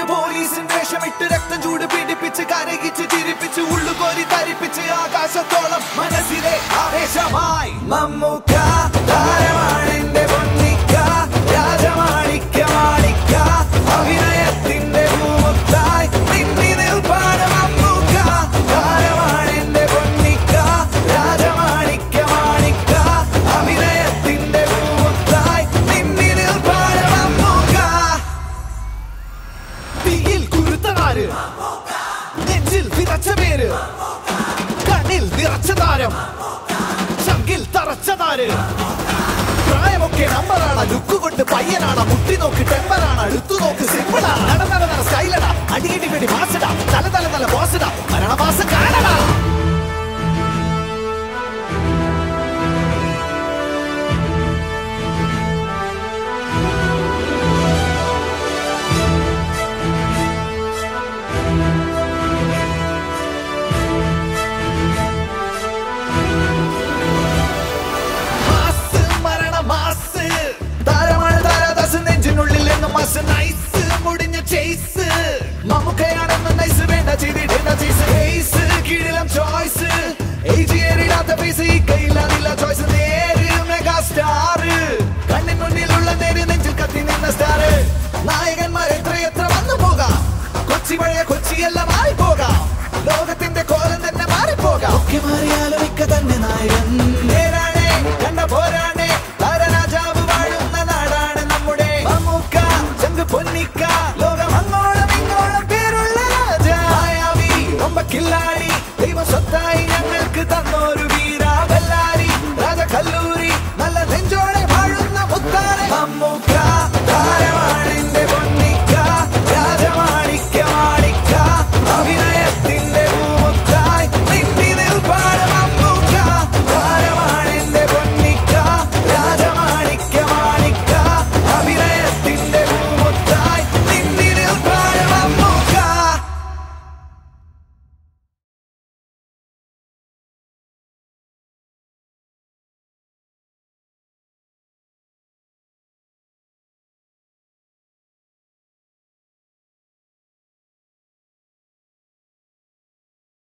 പോലീസിൻ വേഷമിട്ട് രക്തം ചൂട് പീഡിപ്പിച്ച് കരകിച്ച് ചിരിപ്പിച്ച് ഉള്ളുകോരി തരിപ്പിച്ച് ആകാശത്തോളം മനസ്സിലെ ആവേശമായി മമ്മൂക്ക താരമാണെന്റെ പൊന്നിക്ക രാജമാണിക്ക മാണിക്ക അഭിനയത്തിന്റെ ഭൂമുത്തായി നിന്നി നിൽപ്പാട് മമ്മൂക്ക താരമാണെന്റെ പൊന്നിക്ക രാജമാണിക്ക മാണിക്ക അഭിനയത്തിന്റെ ഭൂമുത്തായി നിന്നി നിൽപ്പാട് മമ്മൂക്ക തീയിൽ കുരുത്തനാര് നെഞ്ചിൽ വിറച്ച പേര് കണ്ണിൽ നിറച്ച താരം ചങ്കിൽ തറച്ച താര് പ്രായമൊക്കെ നമ്പറാണ് ലുക്ക് കൊണ്ട് പയ്യനാണ് മുട്ടി നോക്ക് ടെമ്പറാണ് അടുത്തു നോക്ക് സിമ്പിളാ നട നട നട സ്റ്റൈലടാ അടിയടി വെടി മാസടാ തല തല തല ബോസടാ മരണമാസം കാണടാ മാസ് മരണ മാസ് താരമാണ് താരാദാസ് നെഞ്ചിനുള്ളിൽ എന്നും മാസ് നൈസ് മുടിഞ്ഞ ചേസ് മമ്മൂക്കയാണെന്ന് നൈസ് വേണ്ട ചെയ്തിടേണ്ട ചേസ് കേസ് കീഴിലും ചോയ്സ് ഏജിയേറിടാത്ത പൈസ ഈ കയ്യിലാതില്ല ചോയ്സ് നേര് മെഗാ സ്റ്റാർ കണ്ണിൻ മുന്നിലുള്ള നേര് നെഞ്ചിൽ കത്തി നിന്ന സ്റ്റാർ നായകന്മാർ എത്ര എത്ര വന്നു പോകാം കൊച്ചി പഴയ കൊച്ചിയെല്ലാം മാറിപ്പോകാം ലോകത്തിന്റെ കോലം തന്നെ മാറിപ്പോകാം ഒക്കെ മാറിയാലും ഇക്ക തന്നെ നായകൻ നേരാണേ കണ്ട പോരാണേ താരരാജാവ് വാഴുന്ന നാടാണ് നമ്മുടെ മമ്മൂക്ക ചങ്ക് പൊന്നിക്ക ലോകം അങ്ങോളം ഇങ്ങോളം പേരുള്ള രാജ മായാവി ரொம்ப കില്ലാടി ദൈവം